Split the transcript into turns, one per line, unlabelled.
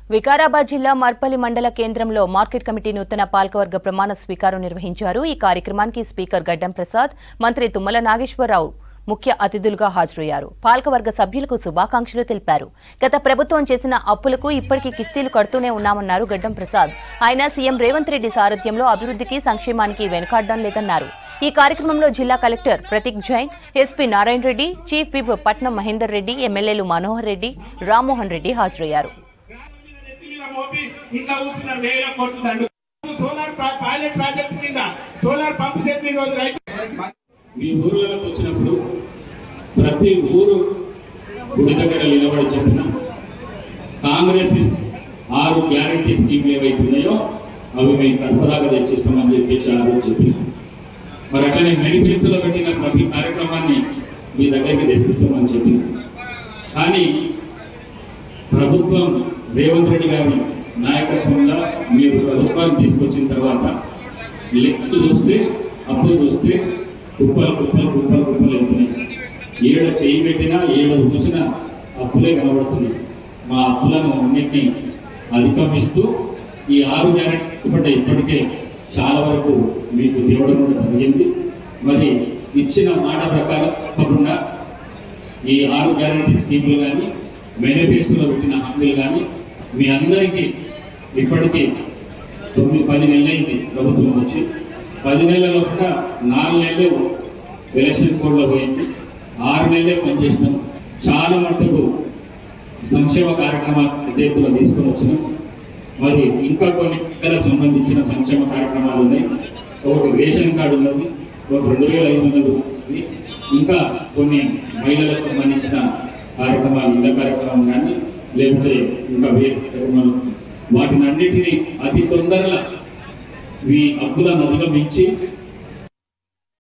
వికారాబాద్ జిల్లా మార్పల్లి మండల కేంద్రంలో మార్కెట్ కమిటీ నూతన పాలకవర్గ ప్రమాణ స్వీకారం నిర్వహించారు ఈ కార్యక్రమానికి స్పీకర్ గడ్డం ప్రసాద్ మంత్రి తుమ్మల నాగేశ్వరరావు ముఖ్య అతిథులుగా హాజరయ్యారు పాలకవర్గ సభ్యులకు శుభాకాంక్షలు తెలిపారు గత ప్రభుత్వం చేసిన అప్పులకు ఇప్పటికీ కిస్తీలు కడుతూనే ఉన్నామన్నారు గడ్డం ప్రసాద్ ఆయన సీఎం రేవంత్ రెడ్డి సారథ్యంలో అభివృద్ధికి సంక్షేమానికి వెనుకాడడం లేదన్నారు ఈ కార్యక్రమంలో జిల్లా collector Prateek Jain SP Narayana Reddy chief whip Patnam Mahender Reddy ఎమ్మెల్యేలు మనోహర్ రెడ్డి రామ్మోహన్ రెడ్డి హాజరయ్యారు
నెత్తి మీద మోపి ఇంకా కూర్చున్నారు వేల కోట్లు దండు సోలార్ పా- పైలట్ ప్రాజెక్ట్ మీద సోలార్ పంప్ సెట్ మీద రోజు రైతు
మీ ఊర్లకు వచ్చినప్పుడు ప్రతి ఊరు గుడి దగ్గర నిలబడి చెప్పిన కాంగ్రెస్ ఇస్- ఆరు గ్యారంటీ స్కీమ్లు ఏవైతే ఉన్నాయో అవి మేము కడపదాకా తెచ్చిస్తామని చెప్పేసి ఆ రోజు చెప్పిన మరి అట్లనే మేనిఫెస్టోలో పెట్టిన ప్రతి కార్యక్రమాన్ని మీ దగ్గరికి తెచ్చిస్తామని చెప్పిన కానీ ప్రభుత్వం రేవంత్ రెడ్డి గారి నాయకత్వంలో మీరు ప్రభుత్వాన్ని తీసుకొచ్చిన తర్వాత లెక్క చూస్తే అప్పు చూస్తే కుప్పలు కుప్పలు కుప్పలు కుప్పలు వెళ్తున్నాయి ఏడ చేయి పెట్టినా ఏడ చూసినా అప్పులే కనబడుతున్నాయి మా అప్పులను అన్నింటినీ అధిగమిస్తూ ఈ ఆరు గ్యారెంటీ ఇప్పటికే చాలా వరకు మీకు తేవడం కూడా జరిగింది మరి ఇచ్చిన మాట ప్రకారం తప్పకుండా ఈ ఆరు గ్యారంటీ స్కీములు కానీ మేనిఫెస్టోలో పెట్టిన హామీలు కానీ మీ అందరికీ ఇప్పటికీ తొమ్మిది పది నెలలైంది ప్రభుత్వం వచ్చి పది నెలల లోపల నాలుగు నెలలు ఎలక్షన్ కోడ్లో పోయింది ఆరు నెలలే పనిచేసినాం చాలా మట్టుకు సంక్షేమ కార్యక్రమాలు పెద్ద ఎత్తున తీసుకొని వచ్చినాం మరి ఇంకా కొన్ని పిల్లలకు సంబంధించిన సంక్షేమ కార్యక్రమాలు ఉన్నాయి ఒకటి రేషన్ కార్డు ఉన్నది ఒక రెండు వేల ఐదు వందలు ఉంది ఇంకా కొన్ని మహిళలకు సంబంధించిన కార్యక్రమాలు ఇళ్ళ కార్యక్రమం కానీ లేకపోతే ఇంకా వేరే కార్యక్రమాలు వాటిని అన్నిటినీ అతి తొందరగా ఈ అప్పులను అధిగమించి